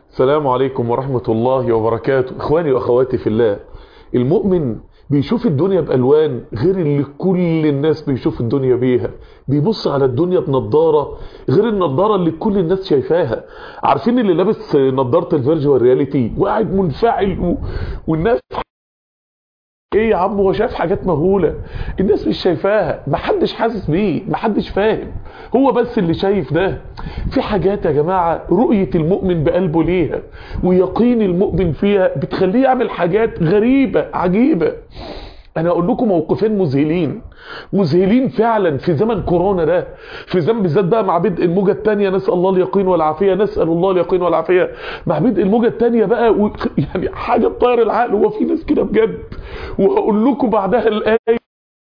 السلام عليكم ورحمة الله وبركاته اخواني واخواتي في الله المؤمن بيشوف الدنيا بألوان غير اللي كل الناس بيشوف الدنيا بيها بيبص على الدنيا بنضارة غير النضارة اللي كل الناس شايفاها عارفين اللي لابس نضارة الفيرجوال رياليتي وقاعد منفعل و... والناس ايه يا عم هو شايف حاجات مهولة الناس مش شايفاها محدش حاسس بيه محدش فاهم هو بس اللي شايف ده في حاجات يا جماعة رؤية المؤمن بقلبه ليها ويقين المؤمن فيها بتخليه يعمل حاجات غريبة عجيبة انا اقول لكم موقفين مذهلين مذهلين فعلا في زمن كورونا ده في زمن بالذات بقى مع بدء الموجه الثانيه نسال الله اليقين والعافيه نسال الله اليقين والعافيه مع بدء الموجه الثانيه بقى و... يعني حاجه تطير العقل هو في ناس كده بجد وهقول لكم بعدها الايه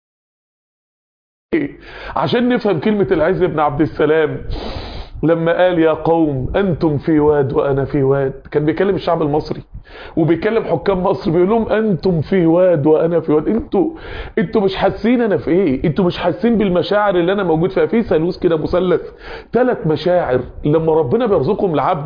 عشان نفهم كلمه العز بن عبد السلام لما قال يا قوم انتم في واد وانا في واد كان بيكلم الشعب المصري وبيكلم حكام مصر بيقول لهم انتم في واد وانا في واد انتوا انتوا مش حاسين انا في ايه انتوا مش حاسين بالمشاعر اللي انا موجود فيها في ثالوث كده مثلث ثلاث مشاعر لما ربنا بيرزقهم العبد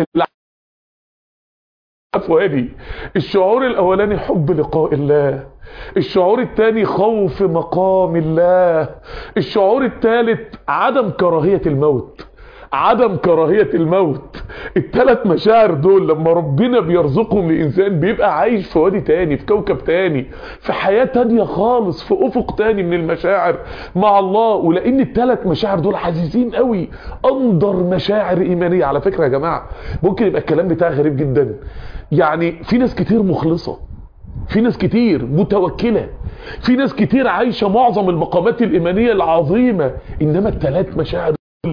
فؤادي الشعور الاولاني حب لقاء الله الشعور الثاني خوف مقام الله الشعور الثالث عدم كراهية الموت عدم كراهية الموت الثلاث مشاعر دول لما ربنا بيرزقهم لإنسان بيبقى عايش في وادي تاني في كوكب تاني في حياة تانية خالص في أفق تاني من المشاعر مع الله ولأن الثلاث مشاعر دول عزيزين قوي أندر مشاعر إيمانية على فكرة يا جماعة ممكن يبقى الكلام بتاعي غريب جدا يعني في ناس كتير مخلصة في ناس كتير متوكلة في ناس كتير عايشة معظم المقامات الإيمانية العظيمة إنما الثلاث مشاعر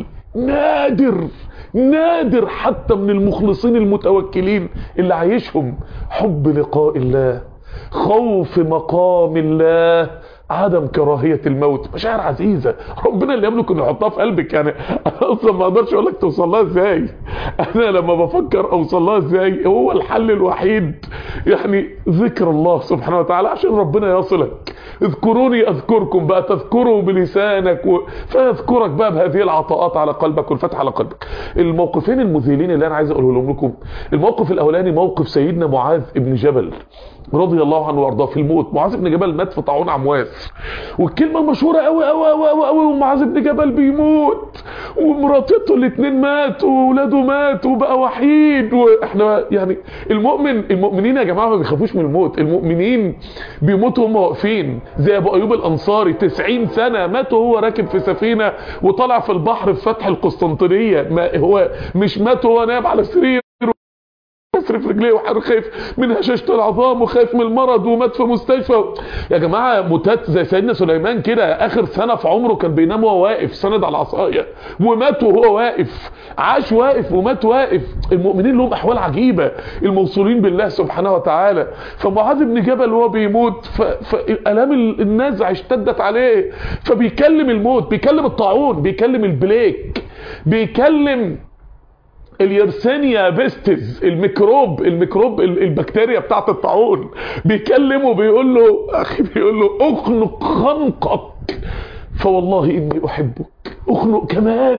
نادر نادر حتى من المخلصين المتوكلين اللي عايشهم حب لقاء الله خوف مقام الله عدم كراهية الموت مشاعر عزيزة ربنا اللي يملك انه يحطها في قلبك يعني انا اصلا ما اقدرش اقول لك توصل لها ازاي انا لما بفكر اوصل لها ازاي هو الحل الوحيد يعني ذكر الله سبحانه وتعالى عشان ربنا يصلك اذكروني اذكركم بقى تذكره بلسانك و... فيذكرك بقى بهذه العطاءات على قلبك والفتح على قلبك الموقفين المذهلين اللي انا عايز اقوله لكم الموقف الاولاني موقف سيدنا معاذ ابن جبل رضي الله عنه وارضاه في الموت معاذ بن جبل مات في طاعون عمواس والكلمه مشهوره قوي قوي قوي قوي قوي ومعاذ بن جبل بيموت ومراتته الاثنين ماتوا واولاده ماتوا وبقى وحيد واحنا يعني المؤمن المؤمنين يا جماعه ما بيخافوش من الموت المؤمنين بيموتوا هم واقفين زي ابو ايوب الانصاري 90 سنه مات وهو راكب في سفينه وطلع في البحر في فتح القسطنطينيه ما هو مش مات وهو نايم على سرير كسر في رجليه وخايف من هشاشة العظام وخايف من المرض ومات في مستشفى يا جماعة موتات زي سيدنا سليمان كده اخر سنة في عمره كان بينام وهو واقف سند على العصاية ومات وهو واقف عاش واقف ومات واقف المؤمنين لهم احوال عجيبة الموصولين بالله سبحانه وتعالى فمعاذ بن جبل وهو بيموت فالام النزع اشتدت عليه فبيكلم الموت بيكلم الطاعون بيكلم البليك بيكلم اليرسينيا بيستز الميكروب الميكروب البكتيريا بتاعت الطاعون بيكلمه بيقول له اخي بيقول له اخنق خنقك فوالله اني احبك اخنق كمان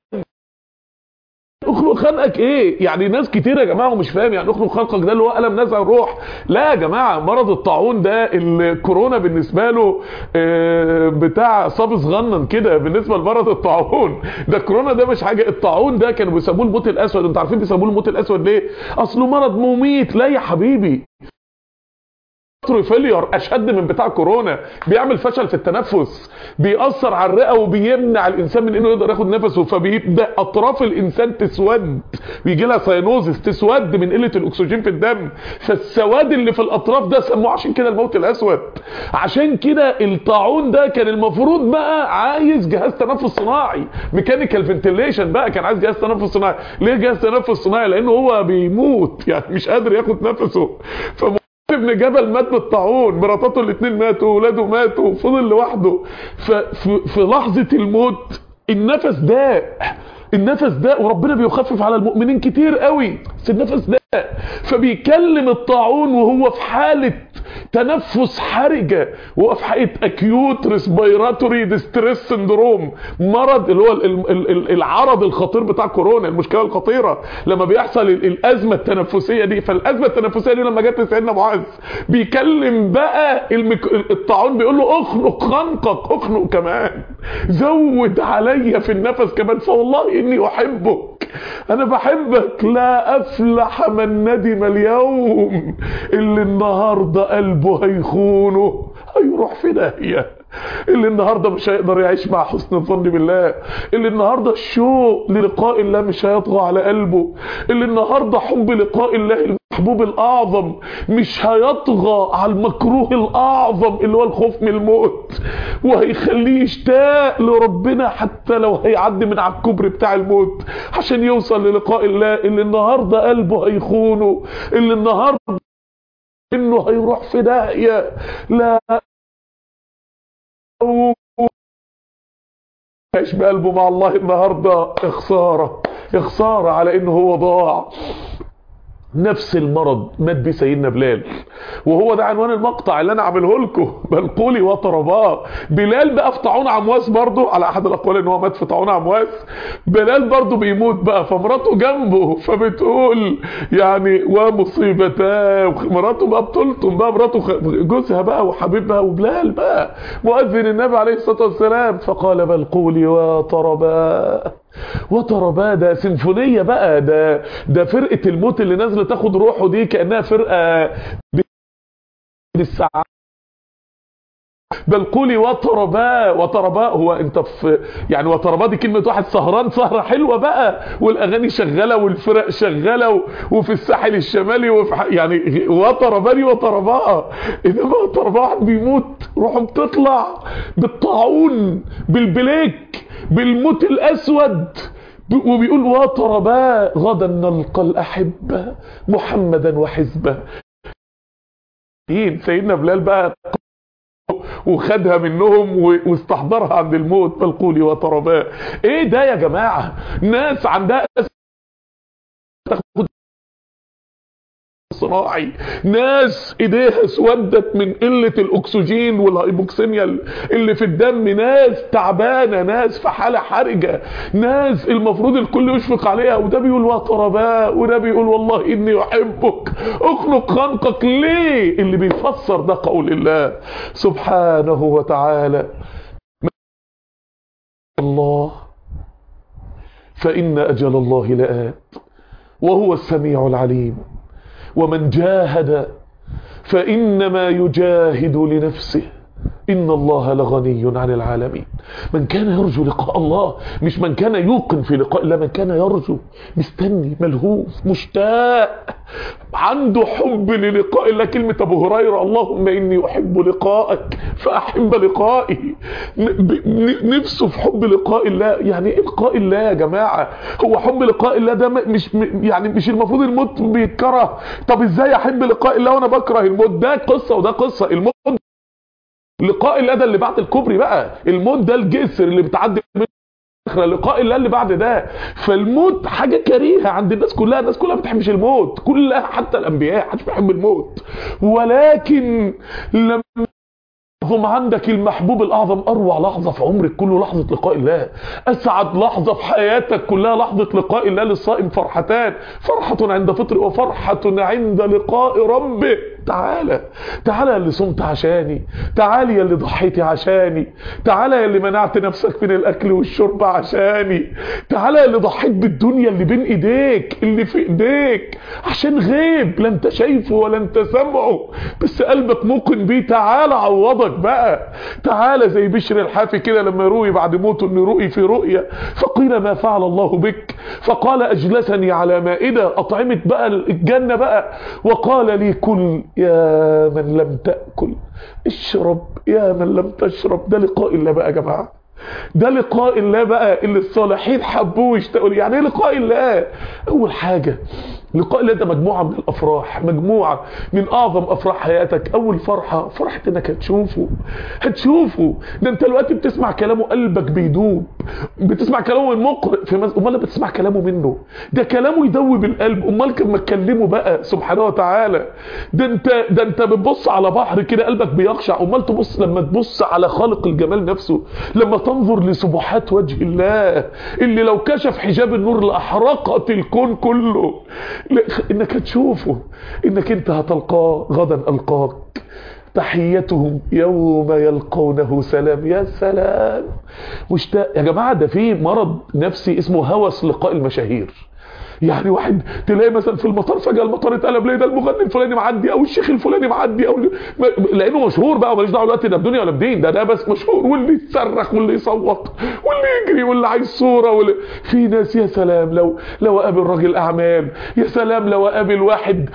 اخنق خنقك ايه يعني ناس كتير يا جماعه ومش فاهم يعني اخنق خنقك ده اللي هو الم نزع الروح لا يا جماعه مرض الطاعون ده الكورونا بالنسبه له بتاع صاب صغنن كده بالنسبه لمرض الطاعون ده الكورونا ده مش حاجه الطاعون ده كانوا بيسموه الموت الاسود انتوا عارفين بيسموه الموت الاسود ليه اصله مرض مميت لا يا حبيبي فيلير اشد من بتاع كورونا بيعمل فشل في التنفس بيأثر على الرئه وبيمنع الانسان من انه يقدر ياخد نفسه فبيبدا اطراف الانسان تسود بيجي لها ساينوزس تسود من قله الاكسجين في الدم فالسواد اللي في الاطراف ده سموه عشان كده الموت الاسود عشان كده الطاعون ده كان المفروض بقى عايز جهاز تنفس صناعي ميكانيكال فنتيليشن بقى كان عايز جهاز تنفس صناعي ليه جهاز تنفس صناعي لانه هو بيموت يعني مش قادر ياخد نفسه فم... ابن جبل مات بالطاعون مراتاته الاثنين ماتوا واولاده ماتوا وفضل لوحده ففي في لحظه الموت النفس ضاق النفس ده وربنا بيخفف على المؤمنين كتير قوي بس النفس ده فبيكلم الطاعون وهو في حاله تنفس حرجة وهو في حقيقة اكيوت ريسبيراتوري ديستريس سندروم مرض اللي هو ال- ال- ال- العرض الخطير بتاع كورونا المشكلة الخطيرة لما بيحصل ال- الازمة التنفسية دي فالازمة التنفسية دي لما جت لسيدنا معاذ بيكلم بقى المك... الطاعون بيقول له اخنق خنقك اخنق كمان زود عليا في النفس كمان فوالله اني احبك انا بحبك لا افلح من ندم اليوم اللي النهارده قلبه هيخونه هيروح في داهيه اللي النهارده مش هيقدر يعيش مع حسن الظن بالله اللي النهارده الشوق للقاء الله مش هيطغى على قلبه اللي النهارده حب لقاء الله المحبوب الاعظم مش هيطغى على المكروه الاعظم اللي هو الخوف من الموت وهيخليه يشتاق لربنا حتى لو هيعدي من على الكبر بتاع الموت عشان يوصل للقاء الله اللي النهارده قلبه هيخونه اللي النهارده انه هيروح في داهيه لا عيش بقلبه مع الله النهارده يا خساره يا خساره على انه هو ضاع نفس المرض مات بيه سيدنا بلال وهو ده عنوان المقطع اللي انا عامله لكم بل قولي وطرباه بلال بقى في طاعون عمواس برضه على احد الاقوال ان هو مات في طاعون عمواس بلال برضه بيموت بقى فمراته جنبه فبتقول يعني ومصيبتاه مراته بقى بتلطم بقى مراته خ- جوزها بقى وحبيبها وبلال بقى مؤذن النبي عليه الصلاه والسلام فقال بل قولي وطرباه وطرباه ده سيمفونيه بقى ده ده فرقه الموت اللي نازله تاخد روحه دي كانها فرقه بالساعات بل قولي وطرباء وطرباء هو انت في يعني وطرباء دي كلمه واحد سهران سهره حلوه بقى والاغاني شغاله والفرق شغاله و- وفي الساحل الشمالي وفي ح- يعني وطرباني وطرباء انما وطرباء واحد بيموت روحه بتطلع بالطاعون بالبليك بالموت الاسود ب- وبيقول وطرباء غدا نلقى الاحبه محمدا وحزبه سيدنا بلال بقى وخدها منهم و- واستحضرها عند الموت بل قولي وطرباء ايه ده يا جماعة ناس عندها أس- تاخد صناعي ناس ايديها اسودت من قلة الاكسجين والهايبوكسيميا اللي في الدم ناس تعبانة ناس في حالة حرجة ناس المفروض الكل يشفق عليها وده بيقول وطرباء وده بيقول والله اني احبك اخنق خنقك ليه اللي بيفسر ده قول الله سبحانه وتعالى الله فإن أجل الله لآت وهو السميع العليم ومن جاهد فإنما يجاهد لنفسه إن الله لغني عن العالمين من كان يرجو لقاء الله مش من كان يوقن في لقاء الله من كان يرجو مستني ملهوف مشتاق عنده حب للقاء الله كلمة أبو هريرة اللهم إني أحب لقاءك فأحب لقائي ن- ب- ن- نفسه في حب لقاء الله يعني إيه لقاء الله يا جماعة هو حب لقاء الله ده م- مش م- يعني مش المفروض الموت بيتكره طب إزاي أحب لقاء الله وأنا بكره الموت ده قصة وده قصة الموت لقاء الله ده اللي بعد الكوبري بقى الموت ده الجسر اللي بتعدي منه اخرى لقاء الله اللي بعد ده فالموت حاجه كريهه عند الناس كلها الناس كلها ما بتحبش الموت كلها حتى الانبياء محدش بيحب الموت ولكن لما يعظم عندك المحبوب الاعظم اروع لحظه في عمرك كله لحظه لقاء الله اسعد لحظه في حياتك كلها لحظه لقاء الله للصائم فرحتان فرحه عند فطر وفرحه عند لقاء ربه تعالى تعالى يا اللي صمت عشاني تعالى يا اللي ضحيتي عشاني تعالى يا اللي منعت نفسك من الاكل والشرب عشاني تعالى يا اللي ضحيت بالدنيا اللي بين ايديك اللي في ايديك عشان غيب لا انت شايفه ولا انت سامعه بس قلبك موقن بيه تعالى عوضك بقى تعالى زي بشر الحافي كده لما يروي بعد موته ان رؤي في رؤيا فقيل ما فعل الله بك فقال اجلسني على مائده اطعمت بقى الجنه بقى وقال لي كل يا من لم تاكل اشرب يا من لم تشرب ده لقاء الله بقى يا جماعه ده لقاء الله بقى اللي الصالحين حبوه واشتاقوا ليه. يعني ايه لقاء الله اول حاجه لقاء الله ده مجموعه من الافراح مجموعه من اعظم افراح حياتك اول فرحه فرحه انك هتشوفه هتشوفه ده انت دلوقتي بتسمع كلامه قلبك بيدوب بتسمع كلامه من مقرئ في مز... امال بتسمع كلامه منه ده كلامه يدوب القلب امال لما تكلمه بقى سبحانه وتعالى ده انت ده انت بتبص على بحر كده قلبك بيخشع امال تبص لما تبص على خالق الجمال نفسه لما تنظر لسبحات وجه الله اللي لو كشف حجاب النور لاحرقت الكون كله انك هتشوفه انك انت هتلقاه غدا القاك تحيتهم يوم يلقونه سلام يا سلام مشتاق يا جماعه ده في مرض نفسي اسمه هوس لقاء المشاهير يعني واحد تلاقي مثلا في المطار فجاه المطار اتقلب ليه ده المغني الفلاني معدي او الشيخ الفلاني معدي او لانه مشهور بقى وماليش دعوه دلوقتي ده بدنيا ولا بدين ده ده بس مشهور واللي يصرخ واللي يصوت واللي يجري واللي عايز صوره واللي في ناس يا سلام لو لو قابل راجل اعمال يا سلام لو قابل واحد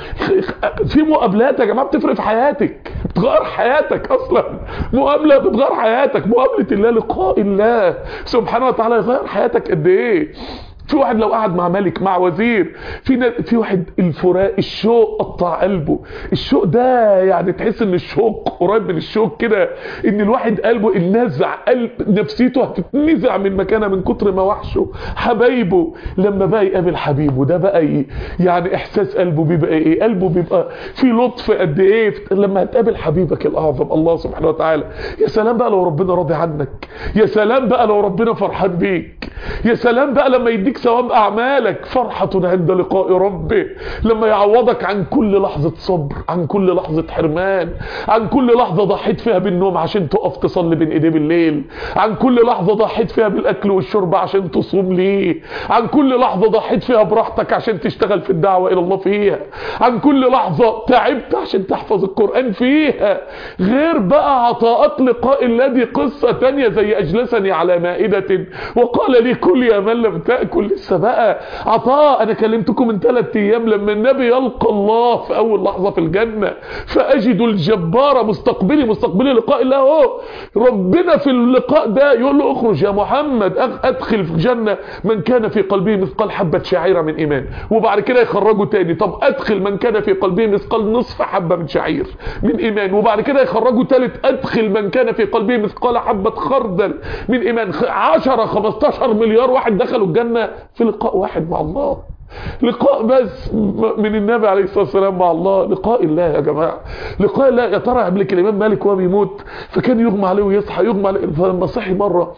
في مقابلات يا جماعه بتفرق في حياتك بتغير حياتك اصلا مقابله بتغير حياتك مقابله الله لقاء الله سبحانه وتعالى يغير حياتك قد ايه في واحد لو قعد مع ملك مع وزير في نا... في واحد الفراق الشوق قطع قلبه الشوق ده يعني تحس ان الشوق قريب من الشوق كده ان الواحد قلبه النزع قلب نفسيته هتتنزع من مكانها من كتر ما وحشه حبايبه لما بقى يقابل حبيبه ده بقى ي... يعني احساس قلبه بيبقى ايه قلبه بيبقى في لطف قد ايه لما هتقابل حبيبك الاعظم الله سبحانه وتعالى يا سلام بقى لو ربنا راضي عنك يا سلام بقى لو ربنا فرحان بيك يا سلام بقى لما يديك ثواب اعمالك فرحة عند لقاء ربه لما يعوضك عن كل لحظة صبر عن كل لحظة حرمان عن كل لحظة ضحيت فيها بالنوم عشان تقف تصلي بين ايديه بالليل عن كل لحظة ضحيت فيها بالاكل والشرب عشان تصوم ليه عن كل لحظة ضحيت فيها براحتك عشان تشتغل في الدعوة الى الله فيها عن كل لحظة تعبت عشان تحفظ القرآن فيها غير بقى عطاءات لقاء الله دي قصة تانية زي اجلسني على مائدة وقال لي كل يا من لم تأكل لسه بقى عطاء انا كلمتكم من ثلاث ايام لما النبي يلقى الله في اول لحظة في الجنة فاجد الجبار مستقبلي مستقبلي لقاء الله اهو ربنا في اللقاء ده يقول له اخرج يا محمد ادخل في الجنة من كان في قلبه مثقال حبة شعيرة من ايمان وبعد كده يخرجه تاني طب ادخل من كان في قلبه مثقال نصف حبة من شعير من ايمان وبعد كده يخرجه تالت ادخل من كان في قلبه مثقال حبة خردل من ايمان 10 15 مليار واحد دخلوا الجنة في لقاء واحد مع الله لقاء بس من النبي عليه الصلاة والسلام مع الله لقاء الله يا جماعة لقاء الله يا ترى قبل كده الإمام مالك وهو بيموت فكان يغمى عليه ويصحى يغمى عليه فلما صحي مرة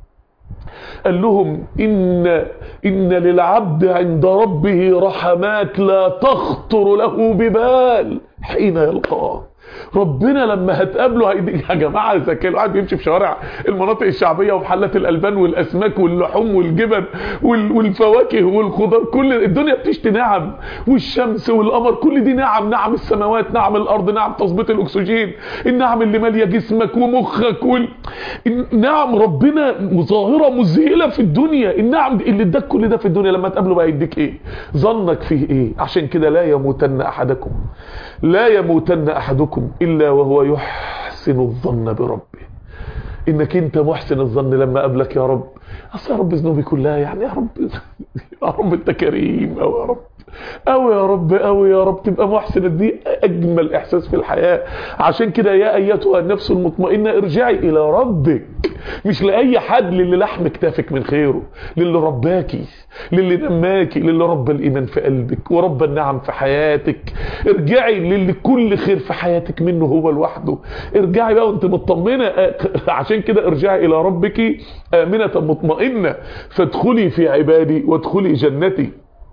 قال لهم إن, إن للعبد عند ربه رحمات لا تخطر له ببال حين يلقاه ربنا لما هتقابله هيديك يا جماعه اذا كان الواحد بيمشي في شوارع المناطق الشعبيه ومحلات الالبان والاسماك واللحوم والجبن والفواكه والخضار كل الدنيا بتشتي نعم والشمس والقمر كل دي نعم نعم السماوات نعم الارض نعم تظبيط الاكسجين النعم اللي ماليه جسمك ومخك وال... نعم ربنا ظاهره مذهله في الدنيا النعم اللي اداك كل ده في الدنيا لما تقابله بقى يديك ايه ظنك فيه ايه عشان كده لا يموتن احدكم لا يموتن احدكم الا وهو يحسن الظن بربه انك انت محسن الظن لما قابلك يا رب اصل يا رب ذنوبي كلها يعني يا رب يا رب انت كريم او يا رب او يا رب او يا رب تبقى محسن دي اجمل احساس في الحياة عشان كده يا ايتها النفس المطمئنة ارجعي الى ربك مش لاي حد للي لحم كتافك من خيره للي رباكي للي نماكي للي ربى الايمان في قلبك وربى النعم في حياتك ارجعي للي كل خير في حياتك منه هو لوحده ارجعي بقى وانت مطمنه عشان كده ارجعي الى ربك امنه مطمئنه فادخلي في عبادي وادخلي جنتي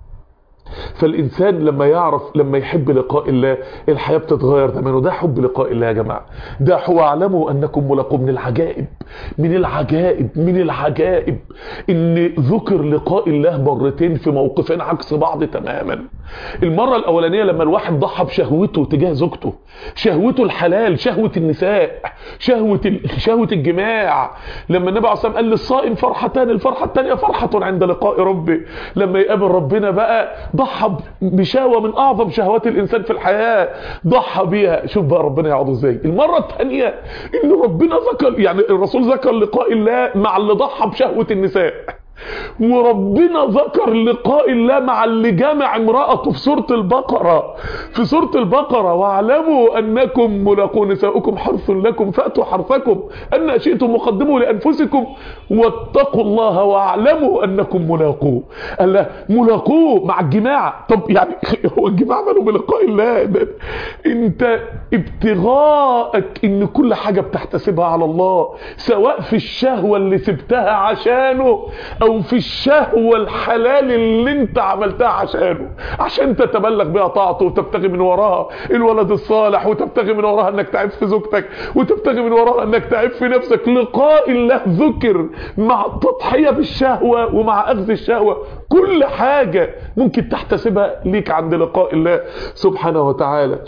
فالإنسان لما يعرف لما يحب لقاء الله الحياة بتتغير تماما ده حب لقاء الله يا جماعة ده هو اعلموا أنكم ملاقوا من العجائب من العجائب من العجائب إن ذكر لقاء الله مرتين في موقفين عكس بعض تماما المرة الأولانية لما الواحد ضحى بشهوته تجاه زوجته شهوته الحلال شهوة النساء شهوة ال... شهوة الجماع لما النبي عليه الصلاة والسلام قال للصائم فرحتان الفرحة الثانية فرحة عند لقاء ربه لما يقابل ربنا بقى ضحى بشهوة من اعظم شهوات الانسان في الحياة ضحى بيها شوف بقى ربنا يعوضه ازاي المرة الثانية ان ربنا ذكر يعني الرسول ذكر لقاء الله مع اللي ضحى بشهوة النساء وربنا ذكر لقاء الله مع اللي جامع امرأته في سورة البقرة في سورة البقرة واعلموا أنكم ملاقوا نساؤكم حرث لكم فأتوا حرثكم أن شئتم مقدموا لأنفسكم واتقوا الله واعلموا أنكم ملاقوه قال له ملاقوه مع الجماعة طب يعني هو الجماعة ماله بلقاء الله ده انت ابتغاءك ان كل حاجة بتحتسبها على الله سواء في الشهوة اللي سبتها عشانه او في الشهوة الحلال اللي انت عملتها عشانه عشان تتبلغ بها طاعته وتبتغي من وراها الولد الصالح وتبتغي من وراها انك تعف في زوجتك وتبتغي من وراها انك تعف في نفسك لقاء الله ذكر مع التضحية بالشهوة ومع اخذ الشهوة كل حاجة ممكن تحتسبها ليك عند لقاء الله سبحانه وتعالى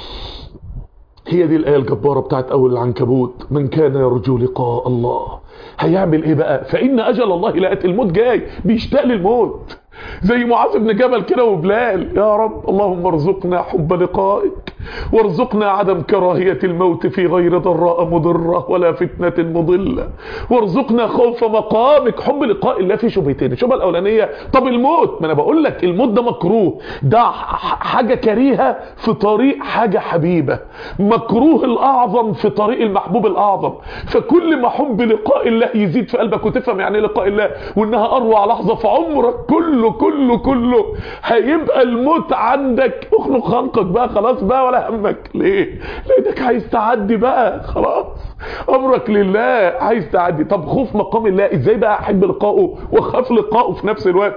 هي دي الآية الجبارة بتاعت أول العنكبوت من كان يرجو لقاء الله هيعمل ايه بقى فإن أجل الله لقت الموت جاي بيشتاق للموت زي معاذ بن جبل كده وبلال يا رب اللهم ارزقنا حب لقائك وارزقنا عدم كراهية الموت في غير ضراء مضرة ولا فتنة مضلة وارزقنا خوف مقامك حب لقاء الله في شبهتين الشبهة الأولانية طب الموت ما أنا بقول لك الموت ده مكروه ده حاجة كريهة في طريق حاجة حبيبة مكروه الأعظم في طريق المحبوب الأعظم فكل ما حب لقاء الله يزيد في قلبك وتفهم يعني ايه لقاء الله وإنها أروع لحظة في عمرك كله كله كله هيبقى الموت عندك اخلق خلقك بقى خلاص بقى ولا همك ليه لانك عايز تعدي بقى خلاص امرك لله عايز تعدي طب خوف مقام الله ازاي بقى احب لقائه واخاف لقائه في نفس الوقت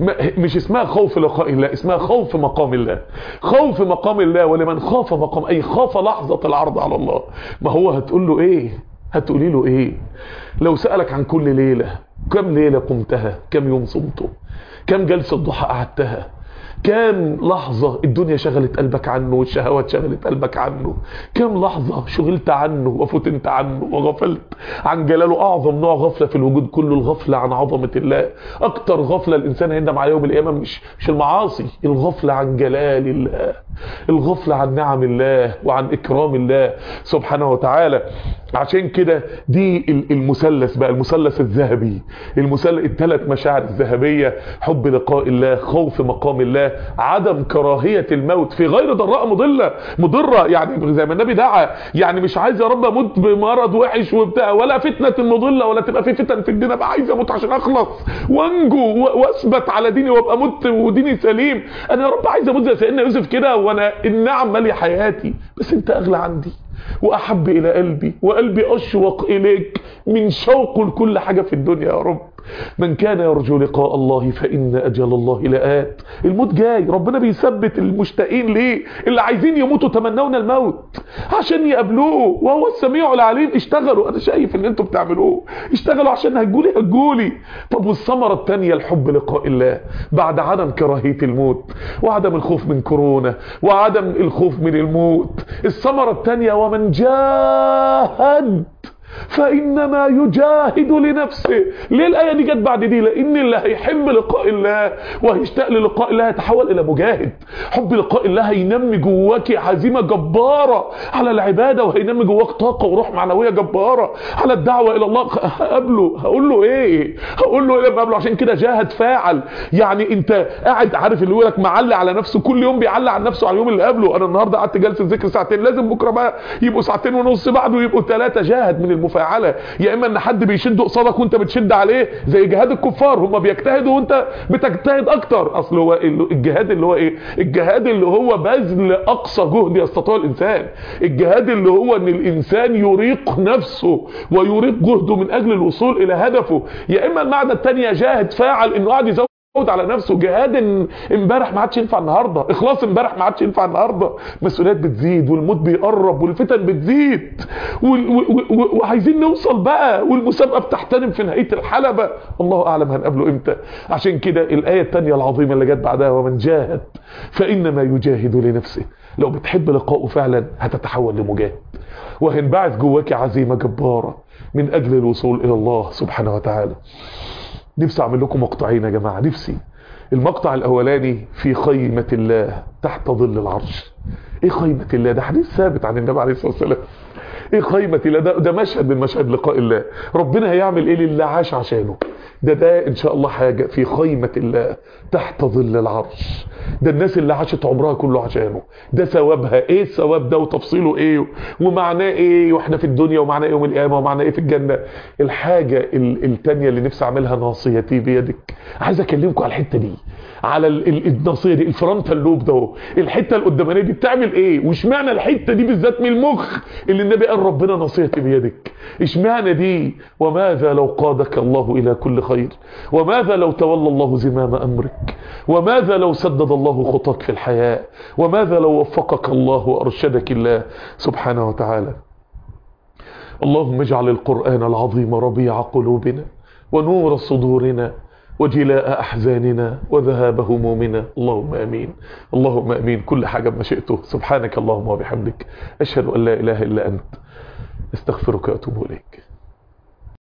مش اسمها خوف لقاء الله اسمها خوف مقام الله خوف مقام الله ولمن خاف مقام اي خاف لحظة العرض على الله ما هو هتقول له ايه هتقولي له ايه لو سألك عن كل ليلة كم ليلة قمتها كم يوم صمته كم جلسة ضحى قعدتها كام لحظة الدنيا شغلت قلبك عنه والشهوات شغلت قلبك عنه كام لحظة شغلت عنه وفتنت عنه وغفلت عن جلاله أعظم نوع غفلة في الوجود كله الغفلة عن عظمة الله أكتر غفلة الإنسان هيندم على يوم القيامة مش, مش المعاصي الغفلة عن جلال الله الغفلة عن نعم الله وعن إكرام الله سبحانه وتعالى عشان كده دي المثلث بقى المثلث الذهبي المثلث الثلاث مشاعر الذهبية حب لقاء الله خوف مقام الله عدم كراهية الموت في غير ضراء مضلة مضرة يعني زي ما النبي دعا يعني مش عايز يا رب اموت بمرض وحش وبتاع ولا فتنة مضلة ولا تبقى في فتن في الدين ابقى عايز اموت عشان اخلص وانجو واثبت على ديني وابقى اموت وديني سليم انا يا رب عايز اموت زي سيدنا يوسف كده وانا النعم مالي حياتي بس انت اغلى عندي واحب الى قلبي وقلبي اشوق اليك من شوق لكل حاجة في الدنيا يا رب من كان يرجو لقاء الله فإن أجل الله لآت الموت جاي ربنا بيثبت المشتاقين ليه اللي عايزين يموتوا تمنون الموت عشان يقابلوه وهو السميع العليم اشتغلوا أنا شايف اللي انتوا بتعملوه اشتغلوا عشان هتجولي هتجولي طب والثمرة التانية الحب لقاء الله بعد عدم كراهية الموت وعدم الخوف من كورونا وعدم الخوف من الموت الثمرة التانية ومن جاهد فإنما يجاهد لنفسه ليه الآية دي جت بعد دي لأن اللي هيحب لقاء الله وهيشتاق للقاء الله هيتحول إلى مجاهد حب لقاء الله هينمي جواك عزيمة جبارة على العبادة وهينمي جواك طاقة وروح معنوية جبارة على الدعوة إلى الله هقابله هقول له إيه هقول له إيه لما قابله عشان كده جاهد فاعل يعني أنت قاعد عارف اللي يقول لك معلق على نفسه كل يوم بيعلق على نفسه على اليوم اللي قبله أنا النهاردة قعدت جلسة ذكر ساعتين لازم بكرة بقى يبقوا ساعتين ونص بعده يبقوا ثلاثة جاهد من المفاعلة يا اما ان حد بيشد قصادك وانت بتشد عليه زي جهاد الكفار هم بيجتهدوا وانت بتجتهد اكتر اصل هو الجهاد اللي هو ايه الجهاد اللي هو بذل اقصى جهد يستطيع الانسان الجهاد اللي هو ان الانسان يريق نفسه ويريق جهده من اجل الوصول الى هدفه يا اما المعنى الثاني جاهد فاعل انه قاعد يزود على نفسه جهاد امبارح ما عادش ينفع النهارده اخلاص امبارح ما عادش ينفع النهارده مسؤوليات بتزيد والموت بيقرب والفتن بتزيد وعايزين نوصل بقى والمسابقه بتحترم في نهايه الحلبه الله اعلم هنقابله امتى عشان كده الايه الثانيه العظيمه اللي جت بعدها ومن جاهد فانما يجاهد لنفسه لو بتحب لقائه فعلا هتتحول لمجاهد وهينبعث جواك عزيمه جباره من اجل الوصول الى الله سبحانه وتعالى نفسي اعمل لكم مقطعين يا جماعه نفسي المقطع الاولاني في خيمة الله تحت ظل العرش ايه خيمة الله ده حديث ثابت عن النبي عليه الصلاة والسلام ايه خيمة الله ده, ده مشهد من مشهد لقاء الله ربنا هيعمل ايه للي عاش عشانه ده ده ان شاء الله حاجة في خيمة الله تحت ظل العرش ده الناس اللي عاشت عمرها كله عشانه ده ثوابها ايه الثواب ده وتفصيله ايه ومعناه ايه واحنا في الدنيا ومعناه ايه يوم القيامة ومعناه ايه في الجنة الحاجة ال- التانية اللي نفسي اعملها ناصيتي بيدك عايز اكلمكم على الحتة دي على ال- ال- الناصية دي الفرونتال لوب ده اهو. الحتة القدامانية دي بتعمل ايه واشمعنى الحتة دي بالذات من المخ اللي النبي قال ربنا ناصيتي بيدك اشمعنى دي وماذا لو قادك الله الى كل خير وماذا لو تولى الله زمام امرك وماذا لو سدد الله خطاك في الحياة وماذا لو وفقك الله وارشدك الله سبحانه وتعالى اللهم اجعل القرآن العظيم ربيع قلوبنا ونور صدورنا وجلاء أحزاننا وذهاب همومنا اللهم أمين اللهم أمين كل حاجة بمشيئته سبحانك اللهم وبحمدك أشهد أن لا إله إلا أنت استغفرك وأتوب إليك